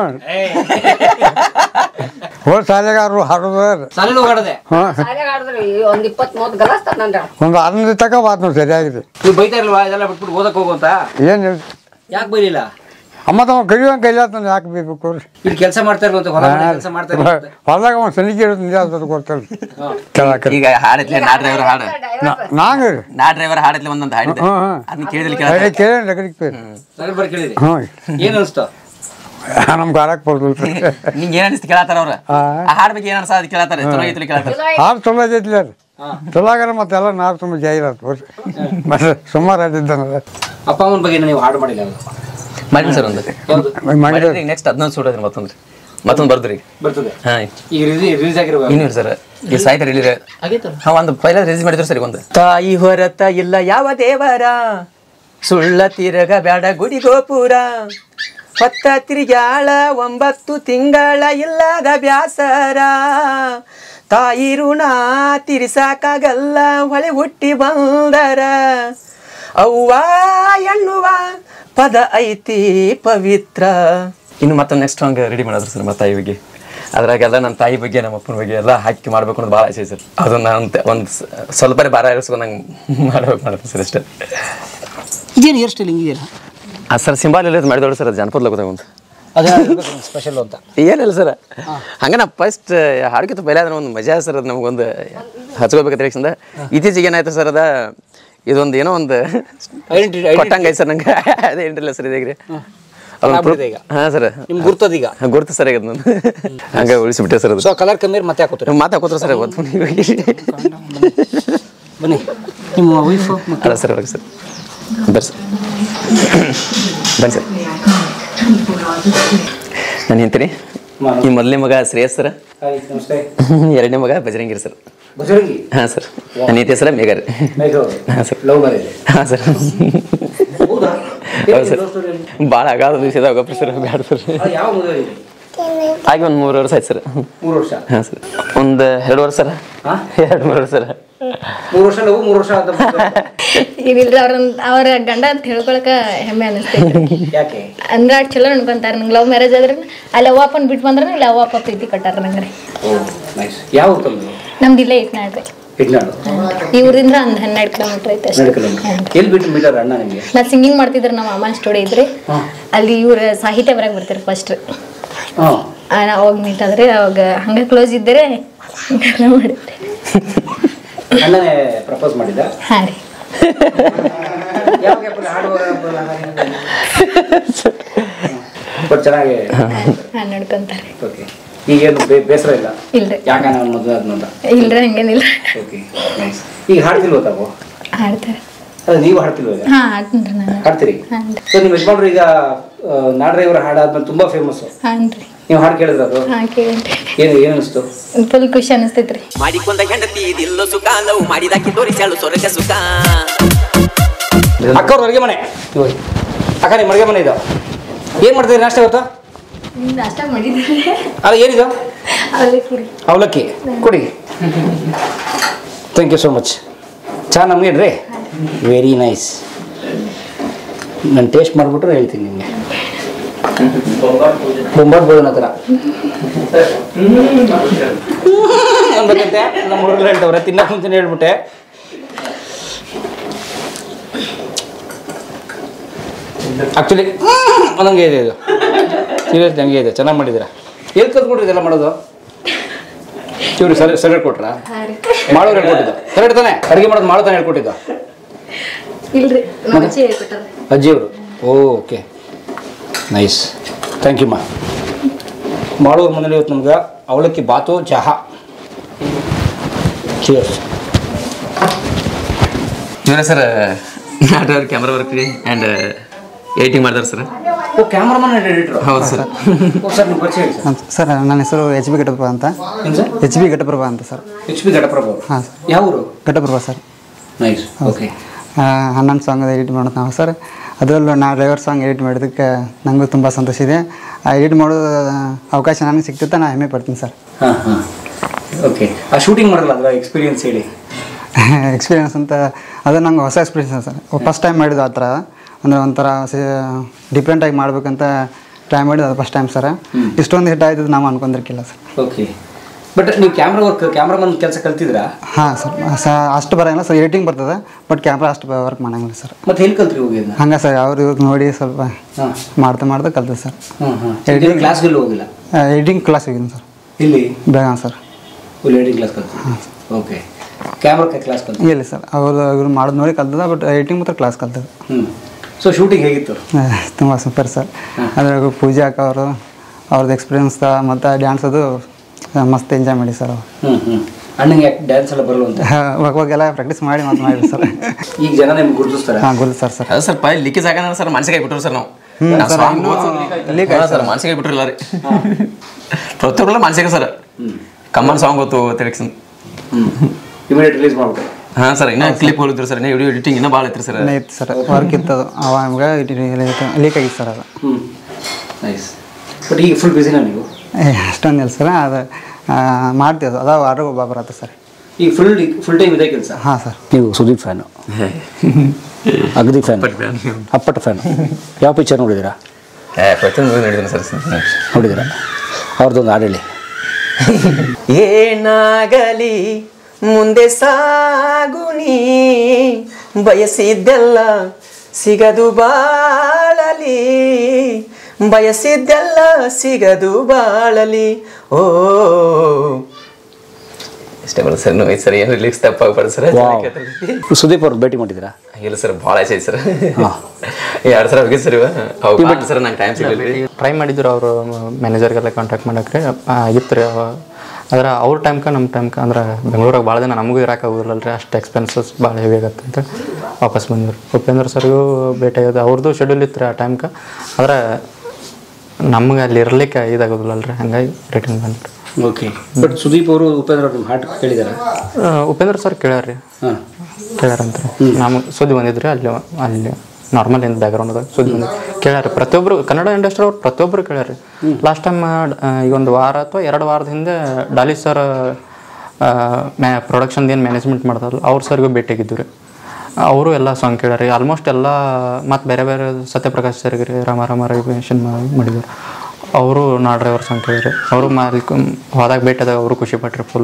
ಹೋದ ಶಾಲೆಗಾರರು ಹಾಡೋದು ಸಾಲಿನ ಹೋಗಾಡದೆ ಹಾಂ ಆಡಿದ್ರಿ ಒಂದು ಇಪ್ಪತ್ತ್ ಮೂವತ್ತು ಗಲಾಸ್ ತಂದ್ರೆ ಒಂದು ಹನ್ನೊಂದು ತಕ ಬಾತ್ ನೋಡಿ ಸರಿಯಾಗಿದೆ ನೀವು ಬೈತಾ ಇರಲ್ವಾ ಇದೆಲ್ಲ ಬಿಟ್ಬಿಟ್ಟು ಓದಕ್ ಹೋಗು ಅಂತ ಏನು ಯಾಕೆ ಬೈಲಿಲ್ಲ ಅಮ್ಮ ತಮ್ಮ ಕಡಿಯೋಂಗೆ ಕೈಲಾತ ಯಾಕೆ ಬೇಕು ರೀ ಇಲ್ಲಿ ಕೆಲಸ ಮಾಡ್ತಾ ಇರುವಂತ ಹೊಲ ಕೆಲಸ ಮಾಡ್ತಾ ಇರುವಂತೆ ಹೊಲ್ದಾಗ ಒಂದು ಸನಿಕೆ ಇರುತ್ತೆ ನಿಜ ಅದು ಗೊತ್ತಲ್ಲ ಕೇಳಕ್ಕೆ ಈಗ ಹಾಡತ್ಲೆ ನಾ ಡ್ರೈವರ್ ಹಾಡು ನಾಂಗ ರೀ ನಾ ಡ್ರೈವರ್ ಹಾಡತ್ಲೆ ಒಂದೊಂದು ಹಾಡಿದೆ ಹ್ಞೂ ಹ್ಞೂ ಅದನ್ನ ಕೇಳಿದ್ರೆ ಕೇಳ್ತಾರೆ ಕೇಳಿ ಲಗಡಿಗೆ ಪೇರಿ ನಗರ ಬರ್ ಕೇಳಿದ್ರಿ ಹ್ಞೂ ಏನ್ ಅನಿಸ್ತು ನಮ್ಗೆ ಆಡಕ್ಕೆ ಬರೋದಿಲ್ಲ ರೀ ನಿಂಗೆ ಏನ್ ಅನಿಸ್ತು ಕೇಳತ್ತಾರ ಅವ್ರ ಹಾ. ಆ ಹಾಡ್ ಬಗ್ಗೆ ಏನ್ ಅನ್ಸ ಅದು ಕೇಳತ್ತಾರ ಚಲೋ ಐತಿ ಕೇಳತ್ತಾರ ಹಾಡು ಚಲೋ ಆಗೈತಿ ರೀ ಚಲೋ ಆಗ್ಯಾರ ಮತ್ತೆಲ್ಲ ನಾರು ತುಂಬ ಜಾಹೀರಾತು ಬರ್ರಿ ಮತ್ತೆ ಸುಮಾರು ಆದಿದ್ದಾನಲ್ಲ ಅಪ್ಪ ಅಮ್ಮನ ಬಗ್ಗೆ ನೀವು ಹಾಡು ಮಾಡಿಲ್ಲ ಅಲ್ಲ? ಮಾಡಿ ಸರ್ ಒಂದು ಯಾವ್ದು ಮಾಡಿದ್ರೆ ನೆಕ್ಸ್ಟ್ ಹದಿನೊಂದು ಸೂಟದ್ರಿ ಮತ್ತೊಂದ್ರಿ ಮತ್ತೊಂದು ಬರ್ದ್ರಿ ಬರ್ತದೆ ಹಾ ಈಗ ರಿಲೀಸ್ ಆಗಿರುವ ಇನ್ನೂ ಸರ್ ಈ ಸಾಹಿತ್ಯ ರಿಲೀಸ್ ಹಾ ಒಂದು ಪೈಲ ರಿಲೀಸ್ ಮಾಡಿದ್ರು ಸರಿ ಒಂದು ತಾಯಿ ಹೊರತ ಇಲ್ಲ ಯಾವ ದೇವರ ಸುಳ್ಳ ತಿರಗ ಬ್ಯಾಡ ಗುಡಿ ಗೋಪುರ ಹೊತ್ತ ತಿರುಗಾಳ ಒಂಬತ್ತು ತಿಂಗಳ ಇಲ್ಲದ ಬ್ಯಾಸರ ತಾಯಿ ಋಣ ತೀರಿಸಾಕಾಗಲ್ಲ ಹೊಳೆ ಹುಟ್ಟಿ ಬಂದರ ಅವ್ವ ಎನ್ನುವ ಪದ ಐತಿ ಪವಿತ್ರ ಇನ್ನು ಮತ್ತೊಂದು ನೆಕ್ಸ್ಟ್ ಸಾಂಗ್ ರೆಡಿ ಮಾಡಿದ್ರು ಸರ್ ನಮ್ಮ ತಾಯಿ ಬಗ್ಗೆ ಅದ್ರಾಗೆಲ್ಲ ನನ್ನ ತಾಯಿ ಬಗ್ಗೆ ನಮ್ಮ ಅಪ್ಪನ ಬಗ್ಗೆ ಎಲ್ಲ ಹಾಕಿ ಮಾಡ್ಬೇಕು ಅನ್ನೋದು ಭಾಳ ಆಸೆ ಸರ್ ಅದನ್ನ ನಾನು ಒಂದು ಸ್ವಲ್ಪ ಭಾರ ಇರಿಸ್ಕೊಂಡು ನಂಗೆ ಮಾಡ್ಬೇಕು ಮಾಡಿದ್ರು ಸರ್ ಅಷ್ಟೇ ಇದೇನು ಹೇರ್ ಸ್ಟೈಲ್ ಹಿಂಗಿದೆಯಲ್ಲ ಆ ಸರ್ ಸಿಂಬಾಲ್ ಎಲ್ಲ ಮಾಡಿದೋಳು ಸರ್ ಅದು ಜನಪದ ಲೋಕದಾಗ ಒಂದು ಅದೇ ಸ್ಪೆಷಲ್ ಅಂತ ಏನಿಲ್ಲ ಸರ್ ಹಂಗ ನಾ ಫಸ್ಟ್ ಹಾಡ್ಕಿತ್ತು ಪೈಲೆ ಅದನ್ನ ಒಂದು ಮಜಾ ಸರ್ ಅದು ನಮಗೊಂದು ಹಚ್ಕೋಬೇಕಂತ ಹೇಳಿಕ್ಸಿಂದ ಇತ್ತೀಚೆಗೆ ಏನಾಯ್ತು ಸರ್ ಅದ ಇದೊಂದು ಏನೋ ಒಂದು Identity- ಕೊಟ್ಟಂಗ ಸರ್ ನಂಗೆ ಅದೇ ಏನಿಲ್ಲ ಸರ್ ಇದಾಗ್ರಿ ಅದಾಗ್ಬಿಟ್ಟಿದೆ ಈಗ. ಹಾಂ ಸರ್ ನಿಮ್ಗೆ ಗುರ್ತದೀಗ ಗುರ್ತು ಸರ್ ಈಗ ನಂದು ಹಂಗೆ ಉಳಿಸಿಬಿಟ್ಟೆ ಸರ್ ಅದು ಸೊ ಕಲರ್ ಕಮ್ಮಿ ಮತ್ತೆ ಹಾಕೋತೀರಿ ಮಾತಾಕೋತ್ರ ಸರ್ ಒಂದು ಬನ್ನಿ ನಿಮ್ಮ ವೈಫು ಅಲ್ಲ ಸರ್ ಒಳಗೆ ಸರ್ ಬರ್ರಿ ಸರ್ ಬನ್ನಿ ಸರ್ ನಾನು ಹಿಂತೀನಿ ಈ ಮೊದಲನೇ ಮಗ ಶ್ರೇಯಸ್ ಸರ್ ನಮಸ್ತೆ ಎರಡನೇ ಮಗ ಬಜರಂಗಿರಿ ಸರ್ ಬಜರಂಗಿ ಹಾಂ ಸರ್ ನನ್ನ ಹೆಸರು ಹೆಸರ ಮೇಘರ್ ಹಾಂ ಸರ್ ಲವ್ ಮ್ಯಾರೇಜ್ ಹಾಂ ಸರ್ ಹೌದಾ ಹೌದು ಸರ್ ಭಾಳ ಆಗಾದ ವಿಷಯದ ಹೋಗಪ್ಪ ಸರ್ ಬ್ಯಾಡ ಸರ್ ಯಾವ ಮದುವೆ ಆಗಿ ಒಂದು ಮೂರು ವರ್ಷ ಆಯ್ತು ಸರ್ ಮೂರು ವರ್ಷ ಹಾಂ ಸರ್ ಒಂದು ಎರಡು ವರ್ಷ ಸರ್ ಹಾ? ಎರಡು ಮೂರು ವರ್ಷ ಸರ್ ಮೂರು ವರ್ಷ ಲವ್ ಮೂರು ವರ್ಷ ಅಂತ ಇದಿಲ್ರಿ ಅವ್ರ ಅವ್ರ ಗಂಡ ಅಂತ ಹೇಳ್ಕೊಳಕ ಹೆಮ್ಮೆ ಅನಿಸ್ತೈತಿ ಯಾಕೆ ಅಂದ್ರೆ ಅಷ್ಟ್ ಚಲೋ ಅನ್ಕೊಂತಾರ ನಂಗೆ ಲವ್ ಮ್ಯಾರೇಜ್ ಆದ್ರೆ ಅಲ್ಲಿ ಅವ್ವ ಅಪ್ಪನ್ ಬಿಟ್ಟು ಬಂದ್ರೆ ಇಲ್ಲಿ ಅವ್ವ ಅಪ್ಪ ಪ್ರೀತಿ ಕಟ್ಟಾರ ನಂಗೆ ರೀ ಓ ನೈಸ್ ಯಾವ ಊರು ತಮ್ಮದು ನಮ್ದು ಇಲ್ಲೇ ಐತೆ ನಾಡ್ರಿ ಹಿಡ್ನಾಡು ಈ ಊರಿಂದ ಒಂದು ಹನ್ನೆರಡು ಕಿಲೋಮೀಟರ್ ಐತೆ ಅಷ್ಟೇ ಎರಡು ಕಿಲೋಮೀಟರ್ ಎಲ್ಲಿ ಬಿಟ್ಟು ಮೀಟರ್ ಅಣ್ಣ ನಿಮಗೆ ನಾ ಸಿಂಗಿಂಗ್ ಮಾಡ್ತಿದ್ರು ನಮ್ಮ ಅಮ್ಮನ ಸ್ಟುಡಿಯೋ ಇದ್ರಿ ಅಲ್ಲಿ ಇವ್ರ ಸಾಹಿತ್ಯ ಬರಕ್ ಬರ್ತಾರೆ ಫಸ್ಟ್ ಹಾಂ ಅವಾಗ ಮೀಟ್ ಆದ್ರೆ ಅವಾಗ ಹಂಗೆ ಕ್ಲೋಸ್ ಇದ್ದರೆ ಮಾಡಿದ್ರಿ ಅಣ್ಣನೇ ಪ್ರಪೋಸ್ ಮಾಡಿದ್ದ ಹಾಂ ರೀ ಯಾವ ಗ್ಯಾಪಲ್ಲಿ ಹಾಡುವ ಬಟ್ ಚೆನ್ನಾಗಿ ಹಾಂ ನಡ್ಕೊಂತಾರೆ ಓಕೆ ಈಗೇನು ಬೇ- ಬೇಸರ ಇಲ್ಲ ಇಲ್ರಿ ಯಾಕೆ ನಾನು ಮದುವೆ ಆದ್ನಂತ ಇಲ್ರಿ ಹಂಗೇನಿಲ್ಲ ಓಕೆ ನೈಸ್ ಈಗ ಹಾಡ್ತಿಲ್ವ ತಾವು ಹಾಡ್ತಾರೆ ಅಲ್ಲ ನೀವು ಹಾಡ್ತಿಲ್ವ ಈಗ ಹಾಂ ಹಾಡ್ತೀನಿ ನಾನು ಹಾಡ್ತೀರಿ ಹಾಂ ಸೊ ನಿಮ್ಮ ಯಜಮಾನ್ರು ಈಗ ಆ, ನಾಡ್ರೈವರ ಹಾಡಾದ್ಮೇಲೆ ತುಂಬಾ ಫೇಮಸ್ ಹಾಂ ರೀ ನೀವು ಹಾಡು ಕೇಳಿದ್ರ ಅದು ಹಾಂ ಕೇಳಿ ಏನು ಏನು ಅನಿಸ್ತು ಫುಲ್ ಖುಷಿ ಅನಿಸ್ತೈತ್ರಿ ಮಾಡಿಕೊಂಡ ಹೆಂಡತಿ ಇದಿಲ್ಲ ಸುಖ ನಾವು ಮಾಡಿದಾಕಿ ತೋರಿಸ್ಯಾಳು ಸ್ವರ್ಗ ಸುಖ ಅಕ್ಕ ಅವ್ರ ಅಡುಗೆ ಮನೆ ಇವಾಗ ಅಕ್ಕ ನಿಮ್ಮ ಅಡುಗೆ ಮನೆ ಇದು ಏನು ಮಾಡ್ತೀರಿ ನಾಷ್ಟ ಇವತ್ತು ನಾಷ್ಟ ಮಾಡಿದ್ರಿ ಅಲ್ಲ ಏನಿದು ಅವಲಕ್ಕಿ ರೀ ಅವಲಕ್ಕಿ ಕೊಡಿ ಥ್ಯಾಂಕ್ ಯು ಸೋ ಮಚ್ ಚಹಾ ನಮ್ಗೆ ಇಡ್ರಿ ವೆರಿ ನೈಸ್ ನಾನು ಟೇಸ್ಟ್ ಮಾಡಿಬಿಟ್ರೆ ಹೇಳ್ತೀನಿ ನಿಮಗೆ ಬೊಂಬಾಟ್ ಬೋಳನ ಥರ ಅನ್ಬೇಕಂತೆ ನಮ್ಮ ಹುಡುಗರು ಹೇಳ್ತವ್ರೆ ತಿನ್ನಕ್ಕೆ ಮುಂಚೆನೇ ಹೇಳ್ಬಿಟ್ಟೆ ಆ್ಯಕ್ಚುಲಿ ಒಂದಂಗೆ ಇದೆ ಇದು ಸೀರಿಯಸ್ ಹಂಗೆ ಇದೆ ಚೆನ್ನಾಗಿ ಮಾಡಿದ್ದೀರಾ ಎಲ್ಲಿ ಕಲ್ತ್ಕೊಟ್ರಿ ಇದೆಲ್ಲ ಮಾಡೋದು ಇವ್ರು ಸರ್ ಸೆಲೆಕ್ಟ್ ಕೊಟ್ರಾ ಹಾಂ ರೀ ಮಾಡೋರು ಹೇಳ್ಕೊಟ್ಟಿದ್ದು ಕರೆಕ್ಟ್ ತಾನೆ ಅಡುಗೆ ಮಾಡೋದು ಮಾಡೋ ತಾನೆ ಹೇಳ್ಕೊಟ್ಟಿದ್ದು ಇಲ್ರಿ ನಮ್ಮ ಅಜ್ಜಿ ಹೇಳ್ಕೊಟ್ಟಾರ ಅಜ್ಜಿಯವರು ಓಕೆ ನೈಸ್ ಥ್ಯಾಂಕ್ ಯು ಮಾ ಮಾಡೋರು ಮನೇಲಿ ಇವತ್ತು ನಮ್ಗೆ ಅವಲಕ್ಕಿ ಬಾತು ಚಹಾ ಚಿಯರ್ಸ್ ಇವರೇ ಸರ್ ನಾಟವ್ರ ಕ್ಯಾಮ್ರಾ ವರ್ಕ್ ರೀ ಆ್ಯಂಡ್ ಏಟಿಂಗ್ ಮಾಡ್ತಾರೆ ಸರ್ ಓ ಕ್ಯಾಮ್ರಾಮನ್ ಎಡಿಟ್ರು ಹೌದು ಸರ್ ಸರ್ ನೀವು ಪರಿಚಯ ಹೇಳಿ ಸರ್ ಸರ್ ನನ್ನ ಹೆಸರು ಎಚ್ ಬಿ ಘಟಪ್ರಭಾ ಅಂತ ಏನು ಸರ್ ಎಚ್ ಬಿ ಘಟಪ್ರಭಾ ಅಂತ ಸರ್ ಎಚ್ ಪಿ ಘಟಪ್ರಭು ಅವರು ಹಾಂ ಯಾವ ಊರು ಘಟಪ್ರಭಾ ಸರ್ ನೈಸ್ ಓಕೆ ಆ, ಹನ್ನೊಂದು ಸಾಂಗ್ ಎಡಿಟ್ ಮಾಡೋದು ನಾವು ಸರ್ ಅದರಲ್ಲೂ ನಾ ಡ್ರೈವರ್ ಸಾಂಗ್ ಎಡಿಟ್ ಮಾಡಿದ್ದಕ್ಕೆ ನನಗೂ ತುಂಬ ಸಂತೋಷ ಇದೆ ಆ ಎಡಿಟ್ ಮಾಡೋ ಅವಕಾಶ ನನಗೆ ಸಿಕ್ತಿತ್ತ ನಾನು ಹೆಮ್ಮೆ ಪಡ್ತೀನಿ ಸರ್ ಹಾಂ ಹಾಂ ಓಕೆ ಆ ಶೂಟಿಂಗ್ ಮಾಡಲ್ಲ ಅದರ ಎಕ್ಸ್ಪೀರಿಯನ್ಸ್ ಹೇಳಿ ಎಕ್ಸ್ಪೀರಿಯನ್ಸ್ ಅಂತ ಅದು ನಂಗೆ ಹೊಸ ಎಕ್ಸ್ಪೀರಿಯನ್ಸ್ ಸರ್ ಫಸ್ಟ್ ಟೈಮ್ ಮಾಡಿದ್ದು ಆ ಥರ ಅಂದರೆ ಒಂಥರ ಡಿಫ್ರೆಂಟಾಗಿ ಮಾಡ್ಬೇಕಂತ ಟ್ರೈ ಮಾಡಿದ್ದು ಅದು ಫಸ್ಟ್ ಟೈಮ್ ಸರ್ ಇಷ್ಟೊಂದು ಹಿಟ್ ಆಯ್ತದ ನಾವು ಅನ್ಕೊಂಡಿರ್ಕಿಲ್ಲ ಸರ್ ಓಕೆ ಬಟ್ ನೀವು ಕ್ಯಾಮ್ರಾ ವರ್ಕ್ ಕ್ಯಾಮ್ರಾಮನ್ ಕೆಲಸ ಕಲ್ತಿದ್ರಾ ಹಾಂ ಸರ್ ಸ ಅಷ್ಟು ಬರೋಂಗಿಲ್ಲ ಸರ್ ಎಡಿಟಿಂಗ್ ಬರ್ತದೆ ಬಟ್ ಕ್ಯಾಮ್ರಾ ಅಷ್ಟು ವರ್ಕ್ ಮಾಡಂಗಿಲ್ಲ ಸರ್ ಮತ್ತೆ ಎಲ್ಲಿ ಕಲ್ತ್ರಿ ಹೋಗಿ ಅದನ್ನ ಹಂಗೆ ಸರ್ ಅವ್ರು ಇವ್ರು ನೋಡಿ ಸ್ವಲ್ಪ ಹಾಂ ಮಾಡ್ತಾ ಮಾಡ್ತಾ ಕಲ್ತದೆ ಸರ್ ಹಾಂ ಹಾಂ ಕ್ಲಾಸ್ಗೆಲ್ಲ ಹೋಗಿಲ್ಲ ಎಡಿಟಿಂಗ್ ಕ್ಲಾಸ್ ಹೋಗಿದ್ದೀನಿ ಸರ್ ಇಲ್ಲಿ Belgaum sir full editing class ಕಲ್ತು ಓಕೆ ಕ್ಯಾಮ್ರಾ ಕ್ಲಾಸ್ ಕಲ್ತು ಇಲ್ಲ ಸರ್ ಅವರು ಇವ್ರು ಮಾಡೋದು ನೋಡಿ ಕಲ್ತದ ಬಟ್ ಎಡಿಟಿಂಗ್ ಮಾತ್ರ ಕ್ಲಾಸ್ ಕಲ್ತದ ಹ್ಞೂ ಸೊ ಶೂಟಿಂಗ್ ಹೇಗಿತ್ತು ತುಂಬ ಸೂಪರ್ ಸರ್ ಅದ್ರಾಗ ಪೂಜಾ ಅಕ್ಕ ಅವರು ಅವ್ರದ್ದು ಎಕ್ಸ್ಪೀರಿಯನ್ಸ್ ಮತ್ತು ಡ್ಯಾನ್ಸ್ ಅದು ಮಸ್ತ್ ಎಂಜಾಯ್ ಮಾಡಿ ಸರ್ ಅವ್ರು ಹ್ಞೂ ಹ್ಞೂ ಅಣ್ಣಂಗೆ ಯಾಕೆ ಡ್ಯಾನ್ಸ್ ಎಲ್ಲ ಬರಲ್ಲ ಅಂತ ಅವಾಗೆಲ್ಲ ಪ್ರಾಕ್ಟೀಸ್ ಮಾಡಿ ಮತ್ತೆ ಮಾಡಿ ಸರ್ ಈಗ ಜನ ನಿಮ್ಗೆ ಗುರುತಿಸ್ತಾರೆ ಹಾಂ ಗುರು ಸರ್ ಸರ್ ಅದು ಸ್ವಲ್ಪ ಲೀಕೇಜ್ ಆಗೋಣ ಸರ್ ಮನ್ಸಿಗೆ ಬಿಟ್ರು ಸರ್ ನಾವು ನಾವು ಸರ್, song ಇನ್ನೂ ಓದ್ಸೋದು leak ಹಾ, ಸರ್ ಮನ್ಸಿಗೆ ಬಿಟ್ರಿಲ್ಲ ರೀ ಪ್ರತಿಯೊಬ್ಬರು ಮನ್ಸಿಗೆ ಸರ್ ಕಮ್ಮನ್ ಸಾಂಗ್ ಗೊತ್ತು ತಿಳಿಕ್ಸನ್ ಹ್ಞೂ ಇಮಿಡಿಯೇಟ್ ರಿಲೀಸ್ ಮಾಡ್ಬಿಟ್ಟು ಹಾಂ ಸರ್ ಇನ್ನೂ ಕ್ಲಿಪ್ ಹೋಲಿದ್ರು ಸರ್ ಇನ್ನೂ ವಿಡಿಯೋ ಎಡಿಟಿಂಗ್ ಇನ್ನೂ ಭಾಳ ಐತ್ರಿ ಸರ್ ಇನ್ನೂ ಇತ್ತು ಸರ್ ವರ್ಕ್ ಇತ್ತು ಅದು ಅವಾಗ ಲೀಕ್ ಆಗಿತ್ತು ಸರ್ ಅದು ಹ್ಞೂ ನೈಸ್ ಬಟ್ ಈಗ ಫುಲ್ ಬಿಸಿನಾ ನೀವು ಏ ಅಷ್ಟೊಂದಿಲ್ಲ ಸರ್ ಅದು ಆ, ಮಾಡ್ತೀವಿ ಅದು ಅದಾವ ಆರ್ಡ್ರ್ ಒಬ್ಬ ಬರತ್ತೆ ಸರ್ ಈಗ ಫುಲ್ ಫುಲ್ ಟೈಮ್ ಇದೆ ಕೆಲಸ ಹಾಂ ಸರ್ ನೀವು ಸುದೀಪ್ ಫ್ಯಾನು ಅಗದಿ ಫ್ಯಾನ್ ಅಪ್ಪಟ ಫ್ಯಾನ್ ಯಾವ ಪಿಕ್ಚರ್ ನೋಡಿದ್ದೀರಾ ಏ ಪ್ರತಿಯೊಂದು movie ನೋಡಿದ್ದೀನಿ ಸರ್ ನೋಡಿದ್ದೀರಾ ಅವ್ರದ್ದೊಂದು ಹಾಡು ಹೇಳಿ ಏನಾಗಲಿ ಮುಂದೆ ಸಾಗುನಿ ಬಯಸಿದ್ದೆಲ್ಲ ಸಿಗದು ಬಾಳಲಿ ಬಯಸಿದ್ದೆಲ್ಲ ಸಿಗದು ಬಾಳಲಿ ಓ ಇಷ್ಟೇ ಬರುತ್ತೆ ಸರ್ ನೋಯ್ತು ಸರ್ ಏನು ಲಿಕ್ಸ್ ತಪ್ಪಾಗ್ಬಾರ್ದು ಸರ್ ವಾವ್ ಸುದೀಪ್ ಅವ್ರಿಗೆ ಭೇಟಿ ಮಾಡಿದ್ದೀರಾ ಇಲ್ಲ ಸರ್ ಭಾಳ ಆಸೆ ಐತೆ ಸರ್ ಎರಡು ಸಲ ಹೋಗಿದ್ದು ಸರ್ ಇವ ಅವು ಸರ್ ನಂಗೆ ಟೈಮ್ ಸಿಗಲಿಲ್ಲ ರೀ ಟ್ರೈ ಮಾಡಿದ್ರು ಅವರು ಮ್ಯಾನೇಜರ್ಗೆಲ್ಲ ಕಾಂಟ್ಯಾಕ್ಟ್ ಮಾಡಕ್ಕೆ ಆಗಿತ್ತು ರೀ ಆದ್ರೆ ಅವ್ರ ಟೈಮ್ಗೆ ನಮ್ಮ ಟೈಮ್ಗೆ ಅಂದ್ರೆ ಬೆಂಗಳೂರಾಗ ಭಾಳ ದಿನ ನಮಗೂ ಇರಕ್ಕೆ ಆಗೋದಿಲ್ಲ ರೀ ಅಷ್ಟು ಎಕ್ಸ್ಪೆನ್ಸಸ್ ಭಾಳ ಹೆವಿ ಆಗತ್ತೆ ಅಂತ ವಾಪಸ್ ಬಂದರು ಉಪೇಂದ್ರ ಸರ್ಗೂ ಭೇಟಿ ಆಗೋದು ಅವ್ರದ್ದು ಶೆಡ್ಯೂಲ್ ಇತ್ತು ರೀ ಆ ಟೈಮ್ಗೆ ಆದ್ರೆ ನಮ್ಗೆ ಅಲ್ಲಿ ಇರ್ಲಿಕ್ಕೆ ಇದಾಗೋದಿಲ್ಲ ರೀ ಹಂಗಾಗಿ ರಿಟರ್ನ್ ಬಂದರು ಓಕೆ ಬಟ್ ಸುದೀಪ್ ಅವರು ಉಪೇಂದ್ರ ಅವ್ರು ನಿಮ್ಮ ಹಾಡು ಕೇಳಿದ್ದಾರೆ ಉಪೇಂದ್ರ ಸರ್ ಕೇಳ್ಯಾರ ಹಾಂ ಕೇಳ್ಯಾರಂತ ನಮಗೆ ಸುದ್ದಿ ಬಂದಿದ್ರಿ ಅಲ್ಲಿ ಅಲ್ಲಿ ನಾರ್ಮಲ್ ಏನು ಬ್ಯಾಕ್ಗ್ರೌಂಡ್ದಾಗ ಸುದ್ದಿ ಬಂದಿದ್ದು ಕೇಳ್ಯಾರ ಪ್ರತಿಯೊಬ್ಬರು ಕನ್ನಡ ಇಂಡಸ್ಟ್ರಿ ಅವ್ರು ಪ್ರತಿಯೊಬ್ಬರು ಕೇಳ್ಯಾರ ಲಾಸ್ಟ್ ಟೈಮ್ ಈಗ ಒಂದು ವಾರ ಅಥವಾ ಎರಡು ವಾರದ ಹಿಂದೆ ಡಾಲಿ ಸರ್ ಮ್ಯಾ ಪ್ರೊಡಕ್ಷನ್ದು ಏನು ಮ್ಯಾನೇಜ್ಮೆಂಟ್ ಮಾಡ್ತಾರಲ್ಲ ಅವ್ರ ಸರ್ಗೂ ಭೇಟಿಯಾಗಿದ್ದು ರೀ ಅವರು ಎಲ್ಲ ಸಾಂಗ್ ಕೇಳ್ಯಾರ ಆಲ್ಮೋಸ್ಟ್ ಎಲ್ಲ ಮತ್ತು ಬೇರೆ ಬೇರೆ ಸತ್ಯಪ್ರಕಾಶ್ ಸರ್ಗೆ ರೀ ರಾಮ ರಾಮ ರವಿಷನ್ ಮಾಡಿದ್ರು ಅವರು ನಾ ಡ್ರೈವರ್ ಸಾಂಗ್ ಕೇಳಿರಿ ಅವರು ಮಾಲಿಕ್ ಹೋದಾಗ ಭೇಟಿಯಾದಾಗ ಅವರು ಖುಷಿ ಪಟ್ರಿ ಫುಲ್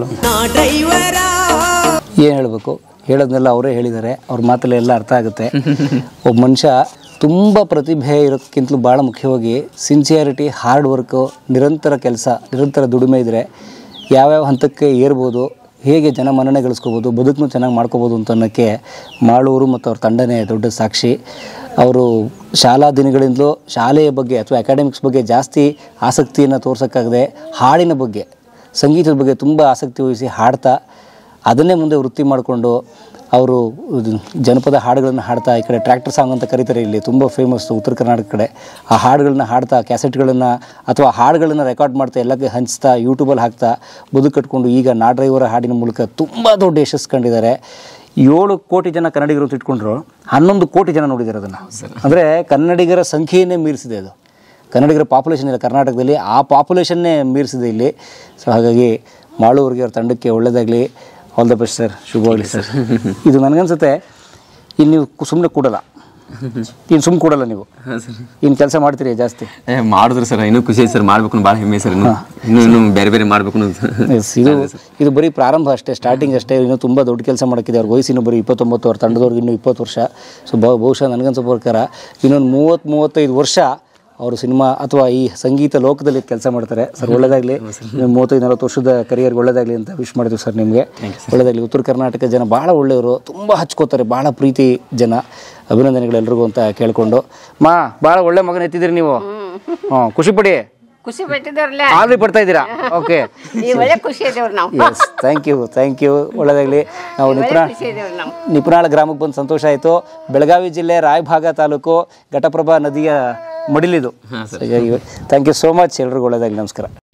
ಏನು ಹೇಳಬೇಕು ಹೇಳೋದನ್ನೆಲ್ಲ ಅವರೇ ಹೇಳಿದ್ದಾರೆ ಅವ್ರ ಮಾತಲ್ಲಿ ಎಲ್ಲ ಅರ್ಥ ಆಗುತ್ತೆ ಒಬ್ಬ ಮನುಷ್ಯ ತುಂಬ ಪ್ರತಿಭೆ ಇರೋಕ್ಕಿಂತಲೂ ಭಾಳ ಮುಖ್ಯವಾಗಿ ಸಿನ್ಸಿಯಾರಿಟಿ ಹಾರ್ಡ್ ವರ್ಕು ನಿರಂತರ ಕೆಲಸ ನಿರಂತರ ದುಡಿಮೆ ಇದ್ದರೆ ಯಾವ್ಯಾವ ಹಂತಕ್ಕೆ ಏರ್ಬೋದು ಹೇಗೆ ಜನ ಮನ್ನಣೆ ಗಳಿಸ್ಕೋಬೋದು ಬದುಕನ್ನು ಚೆನ್ನಾಗಿ ಮಾಡ್ಕೋಬೋದು ಅಂತ ಅನ್ನೋಕ್ಕೆ ಮಾಳೂರು ಮತ್ತು ಅವ್ರ ತಂಡನೇ ದೊಡ್ಡ ಸಾಕ್ಷಿ ಅವರು ಶಾಲಾ ದಿನಗಳಿಂದಲೂ ಶಾಲೆಯ ಬಗ್ಗೆ ಅಥವಾ ಅಕಾಡೆಮಿಕ್ಸ್ ಬಗ್ಗೆ ಜಾಸ್ತಿ ಆಸಕ್ತಿಯನ್ನು ತೋರ್ಸೋಕ್ಕಾಗದೆ ಹಾಡಿನ ಬಗ್ಗೆ ಸಂಗೀತದ ಬಗ್ಗೆ ತುಂಬ ಆಸಕ್ತಿ ವಹಿಸಿ ಹಾಡ್ತಾ ಅದನ್ನೇ ಮುಂದೆ ವೃತ್ತಿ ಮಾಡಿಕೊಂಡು ಅವರು ಜನಪದ ಹಾಡುಗಳನ್ನು ಹಾಡ್ತಾ ಈ ಕಡೆ ಟ್ರ್ಯಾಕ್ಟರ್ ಸಾಂಗ್ ಅಂತ ಕರೀತಾರೆ ಇಲ್ಲಿ ತುಂಬ ಫೇಮಸ್ ಉತ್ತರ ಕರ್ನಾಟಕ ಕಡೆ ಆ ಹಾಡುಗಳನ್ನ ಹಾಡ್ತಾ ಕ್ಯಾಸೆಟ್ಗಳನ್ನು ಅಥವಾ ಹಾಡುಗಳನ್ನು ರೆಕಾರ್ಡ್ ಮಾಡ್ತಾ ಎಲ್ಲಕ್ಕೆ ಹಂಚ್ತಾ ಯೂಟ್ಯೂಬಲ್ಲಿ ಹಾಕ್ತಾ ಬದುಕು ಕಟ್ಕೊಂಡು ಈಗ ನಾ ಡ್ರೈವರ ಹಾಡಿನ ಮೂಲಕ ತುಂಬ ದೊಡ್ಡ ಯಶಸ್ಸು ಕಂಡಿದ್ದಾರೆ ಏಳು ಕೋಟಿ ಜನ ಕನ್ನಡಿಗರು ಅಂತ ಇಟ್ಕೊಂಡ್ರು ಹನ್ನೊಂದು ಕೋಟಿ ಜನ ನೋಡಿದ್ದಾರೆ ಅದನ್ನು ಅಂದರೆ ಕನ್ನಡಿಗರ ಸಂಖ್ಯೆಯನ್ನೇ ಮೀರಿಸಿದೆ ಅದು ಕನ್ನಡಿಗರ ಪಾಪ್ಯುಲೇಷನ್ ಇಲ್ಲ ಕರ್ನಾಟಕದಲ್ಲಿ ಆ ಪಾಪ್ಯುಲೇಷನ್ನೇ ಮೀರಿಸಿದೆ ಇಲ್ಲಿ ಸೊ ಹಾಗಾಗಿ ಮಾಳೂರಿಗೆ ಅವ್ರ ತಂಡಕ್ಕೆ ಒಳ್ಳೇದಾಗಲಿ ಆಲ್ ದ ಬೆಸ್ಟ್ ಸರ್ ಶುಭವಾಗಲಿ ಸರ್ ಇದು ನನಗನ್ಸುತ್ತೆ ಇನ್ನು ನೀವು ಸುಮ್ಮನೆ ಕೂಡಲ್ಲ ಇನ್ನು ಸುಮ್ಮನೆ ಕೂಡಲ್ಲ ನೀವು ಇನ್ನು ಕೆಲಸ ಮಾಡ್ತೀರಿ ಜಾಸ್ತಿ ಏ ಮಾಡಿದ್ರು ಸರ್ ಇನ್ನೂ ಖುಷಿ ಐತೆ ಸರ್ ಮಾಡ್ಬೇಕು ಭಾಳ ಹೆಮ್ಮೆ ಸರ್ ಇನ್ನು ಇನ್ನೂ ಇನ್ನೂ ಬೇರೆ ಬೇರೆ ಮಾಡ್ಬೇಕು ಅನ್ನೋದು ಎಸ್ ಇದು ಇದು ಬರೀ ಪ್ರಾರಂಭ ಅಷ್ಟೇ ಸ್ಟಾರ್ಟಿಂಗ್ ಅಷ್ಟೇ ಇನ್ನೂ ತುಂಬ ದೊಡ್ಡ ಕೆಲಸ ಮಾಡೋಕ್ಕಿದೆ ಅವ್ರ ವಯಸ್ಸಿನ ಬರೀ ಇಪ್ಪತ್ತೊಂಬತ್ತು ಅವ್ರ ತಂಡದವ್ರಿಗೆ ಇನ್ನೂ ಇಪ್ಪತ್ತು ವರ್ಷ ಸೊ ಬಹು ಬಹುಶಃ ನನಗನ್ಸೋ ಪ್ರಕಾರ ಇನ್ನೊಂದು ಮೂವತ್ತು ಮೂವತ್ತೈದು ವರ್ಷ ಅವರು ಸಿನಿಮಾ ಅಥವಾ ಈ ಸಂಗೀತ ಲೋಕದಲ್ಲಿ ಕೆಲಸ ಮಾಡ್ತಾರೆ ಸರ್ ಒಳ್ಳೇದಾಗಲಿ ಮೂವತ್ತೈದು ನಲವತ್ತು ವರ್ಷದ ಕರಿಯರ್ಗೆ ಒಳ್ಳೇದಾಗಲಿ ಅಂತ ವಿಶ್ ಮಾಡಿದ್ವಿ ಸರ್ ನಿಮಗೆ ಒಳ್ಳೇದಾಗಲಿ ಉತ್ತರ ಕರ್ನಾಟಕ ಜನ ಭಾಳ ಒಳ್ಳೆಯವರು ತುಂಬ ಹಚ್ಕೋತಾರೆ ಭಾಳ ಪ್ರೀತಿ ಜನ ಅಭಿನಂದನೆಗಳು ಎಲ್ರಿಗೂ ಅಂತ ಕೇಳಿಕೊಂಡು ಮಾ ಭಾಳ ಒಳ್ಳೆ ಮಗನ ಎತ್ತಿದ್ದೀರಿ ನೀವು ಹಾಂ ಖುಷಿ ಪಡಿ ಖುಷಿ ಪಟ್ಟಿದ್ದೇವ್ರಲ್ಲ ಆದ್ರೂ ಪಡ್ತಾ ಇದ್ದೀರಾ ಓಕೆ ಈ ಒಳ್ಳೆ ಖುಷಿ ಇದೇವ್ರಿ ನಾವು yes thank you thank you ಒಳ್ಳೆದಾಗಲಿ ನಾವು ನಿಪುಣ ಖುಷಿ ಇದೇವ್ರಿ ನಾವು ನಿಪುಣಾಳ ಗ್ರಾಮಕ್ಕೆ ಬಂದು ಸಂತೋಷ ಆಯಿತು ಬೆಳಗಾವಿ ಜಿಲ್ಲೆ ರಾಯಭಾಗ ತಾಲೂಕು ಘಟಪ್ರಭಾ ನದಿಯ ಮಡಿಲಿದು ಥ್ಯಾಂಕ್ ಯು ಸೋ ಮಚ್ ಎಲ್ರಿಗೂ ಒಳ್ಳೆದಾಗಲಿ ನಮಸ್ಕಾರ